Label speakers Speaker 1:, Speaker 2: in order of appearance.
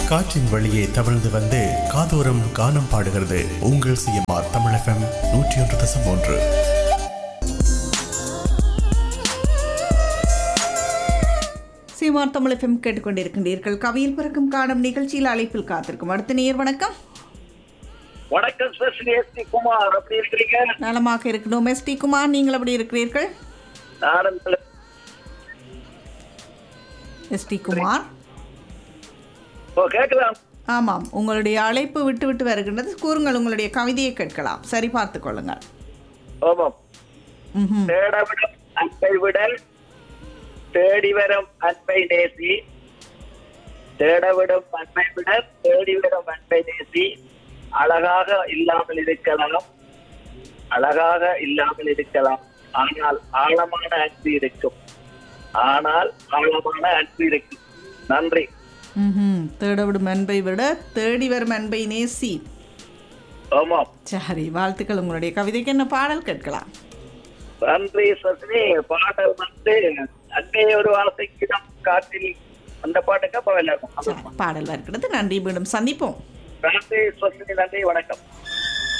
Speaker 1: காற்றின் வழியே தவழ்ந்து வந்து காதோரம் கானம் பாடுகிறது உங்கள் சிஎம்ஆர் தமிழ் எஃப்எம் நூற்றி ஒன்று தசம் ஒன்று
Speaker 2: சீமார் தமிழ் எஃப்எம் கேட்டுக்கொண்டிருக்கின்றீர்கள் கவியில் பிறக்கும் காணும் நிகழ்ச்சியில் அழைப்பில் காத்திருக்கும் அடுத்த நேர் வணக்கம்
Speaker 3: வணக்கம் ஸ்பெஷல் எஸ்டி குமார் எப்படி இருக்கிறீங்க
Speaker 2: நலமாக இருக்கணும் எஸ் டி குமார் நீங்கள் எப்படி இருக்கிறீர்கள்
Speaker 3: நானும் நல்ல-
Speaker 2: எஸ் டி குமார்
Speaker 3: ஓ கேட்கலாம்
Speaker 2: ஆமாம் உங்களுடைய அழைப்பு விட்டு விட்டு வருகின்றது கூறுங்கள் உங்களுடைய கவிதையை கேட்கலாம் சரி பார்த்து கொள்ளுங்கள்
Speaker 3: ஆமாம்
Speaker 2: ம்ஹும்.
Speaker 3: தேடவிடம் அன்பை விடல் தேடி வரும் அன்பை நேசி தேடவிடும் அன்பை விடல் தேடி வரும் அன்பை நேசி அழகாக இல்லாமல் இருக்கலாம் அழகாக இல்லாமல் இருக்கலாம் ஆனால் ஆழமான அன்பு இருக்கும் ஆனால் ஆழமான அன்பு இருக்கும் நன்றி
Speaker 2: ம்ஹும். தேடவிடும் அன்பை விட தேடி வரும் அன்பை நேசி
Speaker 3: ஆமாம்
Speaker 2: சரி வாழ்த்துக்கள் உங்களுடைய கவிதைக்கு என்ன பாடல் கேட்கலாம்
Speaker 3: நன்றி சசினி பாடல் வந்து அன்பே ஒரு வார்த்தைக்கு நம் காற்றில் அந்த பாட்டுக்கு அப்ப விளையாடும்
Speaker 2: சரி, பாடல் வருகிறது நன்றி மீண்டும் சந்திப்போம்
Speaker 3: நன்றி சசினி நன்றி வணக்கம்